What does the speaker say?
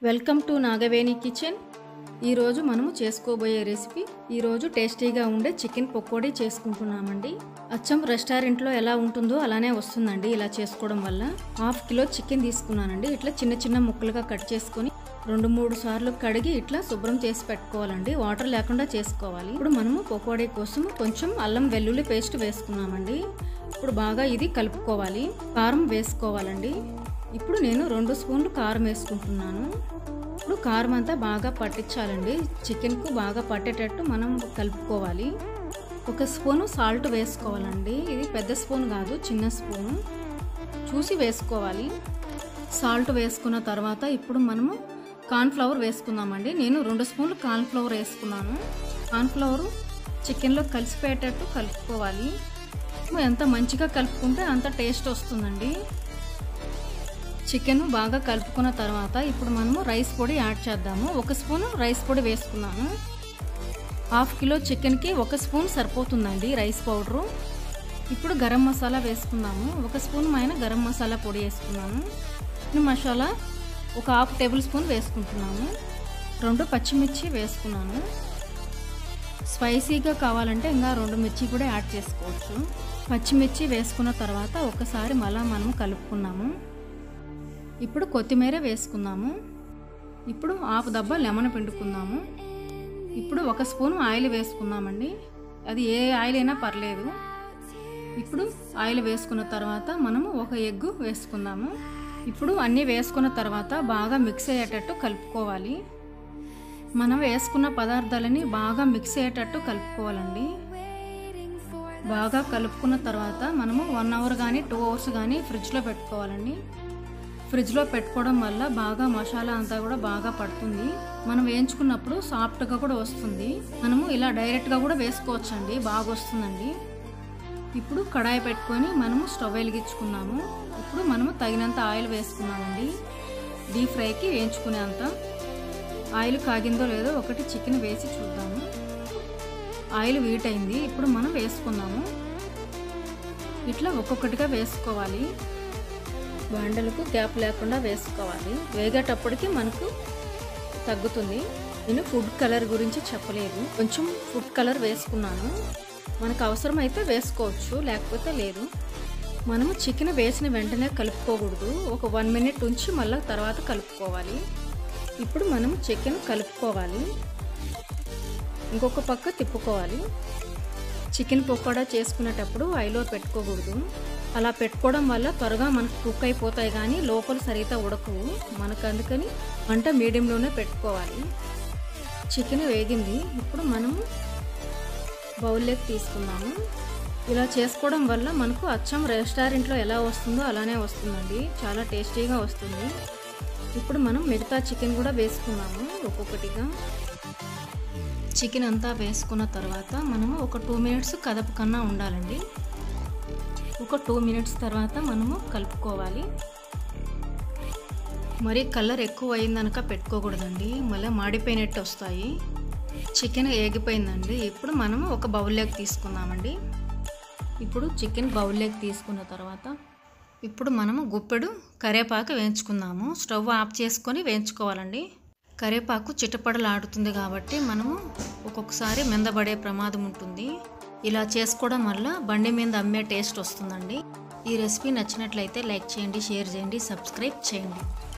welcome to Nagaveni kitchen ఈరోజు మనము చేసుకోబోయే రెసిపీ ఈరోజు టేస్టీగా ఉండే చికెన్ పకోడీ చేసుకుంటున్నామండి అచ్చం రెస్టారెంట్లో ఎలా ఉంటుందో అలానే వస్తుందండి ఇలా చేసుకోవడం వల్ల హాఫ్ కిలో చికెన్ తీసుకున్నానండి ఇట్లా చిన్న చిన్న ముక్కలుగా కట్ చేసుకొని రెండు మూడు సార్లు కడిగి ఇట్లా శుభ్రం చేసి పెట్టుకోవాలండి వాటర్ లేకుండా చేసుకోవాలి ఇప్పుడు మనము పకోడీ కోసం కొంచెం అల్లం వెల్లుల్లి పేస్ట్ వేసుకున్నామండి ఇప్పుడు బాగా ఇది కలుపుకోవాలి కారం వేసుకోవాలండి ఇప్పుడు నేను రెండు స్పూన్లు కారం వేసుకుంటున్నాను ఇప్పుడు కారం అంతా బాగా పట్టించాలండి చికెన్కు బాగా పట్టేటట్టు మనం కలుపుకోవాలి ఒక స్పూను సాల్ట్ వేసుకోవాలండి ఇది పెద్ద స్పూన్ కాదు చిన్న స్పూను చూసి వేసుకోవాలి సాల్ట్ వేసుకున్న తర్వాత ఇప్పుడు మనము కార్న్ఫ్లవర్ వేసుకుందామండి నేను రెండు స్పూన్లు కార్న్ఫ్లవర్ వేసుకున్నాను కార్న్ఫ్లవర్ చికెన్లో కలిసిపోయేటట్టు కలుపుకోవాలి ఎంత మంచిగా కలుపుకుంటే అంత టేస్ట్ వస్తుందండి చికెన్ బాగా కలుపుకున్న తర్వాత ఇప్పుడు మనము రైస్ పొడి యాడ్ చేద్దాము ఒక స్పూన్ రైస్ పొడి వేసుకున్నాను హాఫ్ కిలో చికెన్కి ఒక స్పూన్ సరిపోతుందండి రైస్ పౌడరు ఇప్పుడు గరం మసాలా వేసుకుందాము ఒక స్పూన్ పైన గరం మసాలా పొడి వేసుకున్నాను మసాలా ఒక హాఫ్ టేబుల్ స్పూన్ వేసుకుంటున్నాను రెండు పచ్చిమిర్చి వేసుకున్నాను స్పైసీగా కావాలంటే ఇంకా రెండు మిర్చి కూడా యాడ్ చేసుకోవచ్చు పచ్చిమిర్చి వేసుకున్న తర్వాత ఒకసారి మళ్ళా మనం కలుపుకున్నాము ఇప్పుడు కొత్తిమీర వేసుకుందాము ఇప్పుడు హాఫ్ దబ్బ లెమన్ పిండుకుందాము ఇప్పుడు ఒక స్పూన్ ఆయిల్ వేసుకుందామండి అది ఏ ఆయిల్ అయినా పర్లేదు ఇప్పుడు ఆయిల్ వేసుకున్న తర్వాత మనము ఒక ఎగ్గు వేసుకుందాము ఇప్పుడు అన్నీ వేసుకున్న తర్వాత బాగా మిక్స్ అయ్యేటట్టు కలుపుకోవాలి మనం వేసుకున్న పదార్థాలని బాగా మిక్స్ అయ్యేటట్టు కలుపుకోవాలండి బాగా కలుపుకున్న తర్వాత మనము వన్ అవర్ కానీ టూ అవర్స్ కానీ ఫ్రిడ్జ్లో పెట్టుకోవాలండి ఫ్రిడ్జ్లో పెట్టుకోవడం వల్ల బాగా మసాలా అంతా కూడా బాగా పడుతుంది మనం వేయించుకున్నప్పుడు సాఫ్ట్గా కూడా వస్తుంది మనము ఇలా డైరెక్ట్గా కూడా వేసుకోవచ్చండి బాగా వస్తుందండి ఇప్పుడు కడాయి పెట్టుకొని మనము స్టవ్ వెలిగించుకున్నాము ఇప్పుడు మనము తగినంత ఆయిల్ వేసుకున్నామండి డీప్ ఫ్రైకి వేయించుకునేంత ఆయిల్ కాగిందో లేదో ఒకటి చికెన్ వేసి చూద్దాము ఆయిల్ వీట్ అయింది ఇప్పుడు మనం వేసుకుందాము ఇట్లా ఒక్కొక్కటిగా వేసుకోవాలి బాండలకు గ్యాప్ లేకుండా వేసుకోవాలి వేగేటప్పటికి మనకు తగ్గుతుంది నేను ఫుడ్ కలర్ గురించి చెప్పలేదు కొంచెం ఫుడ్ కలర్ వేసుకున్నాను మనకు అవసరమైతే వేసుకోవచ్చు లేకపోతే లేదు మనము చికెన్ వేసిన వెంటనే కలుపుకోకూడదు ఒక వన్ మినిట్ ఉంచి మళ్ళీ తర్వాత కలుపుకోవాలి ఇప్పుడు మనం చికెన్ కలుపుకోవాలి ఇంకొక పక్క తిప్పుకోవాలి చికెన్ పకోడా చేసుకునేటప్పుడు ఐలో పెట్టుకోకూడదు అలా పెట్టుకోవడం వల్ల త్వరగా మనకు కుక్ అయిపోతాయి కానీ లోపల సరిగ్గా ఉడకవు మనకు అందుకని వంట మీడియంలోనే పెట్టుకోవాలి చికెన్ వేగింది ఇప్పుడు మనము బౌల్లోకి తీసుకున్నాము ఇలా చేసుకోవడం వల్ల మనకు అచ్చం రెస్టారెంట్లో ఎలా వస్తుందో అలానే వస్తుందండి చాలా టేస్టీగా వస్తుంది ఇప్పుడు మనం మిగతా చికెన్ కూడా వేసుకున్నాము ఒక్కొక్కటిగా చికెన్ అంతా వేసుకున్న తర్వాత మనము ఒక టూ మినిట్స్ కదప కన్నా ఉండాలండి ఒక టూ మినిట్స్ తర్వాత మనము కలుపుకోవాలి మరి కలర్ ఎక్కువ అయిందనక పెట్టుకోకూడదండి మళ్ళీ మాడిపోయినట్టు వస్తాయి చికెన్ ఏగిపోయిందండి ఇప్పుడు మనము ఒక బౌల్లోకి తీసుకుందామండి ఇప్పుడు చికెన్ బౌల్లోకి తీసుకున్న తర్వాత ఇప్పుడు మనము గుప్పెడు కరివేపాకు వేయించుకుందాము స్టవ్ ఆఫ్ చేసుకొని వేయించుకోవాలండి కరివేపాకు చిటపడలాడుతుంది కాబట్టి మనము ఒక్కొక్కసారి మెందబడే ప్రమాదం ఉంటుంది ఇలా చేసుకోవడం వల్ల బండి మీద అమ్మే టేస్ట్ వస్తుందండి ఈ రెసిపీ నచ్చినట్లయితే లైక్ చేయండి షేర్ చేయండి సబ్స్క్రైబ్ చేయండి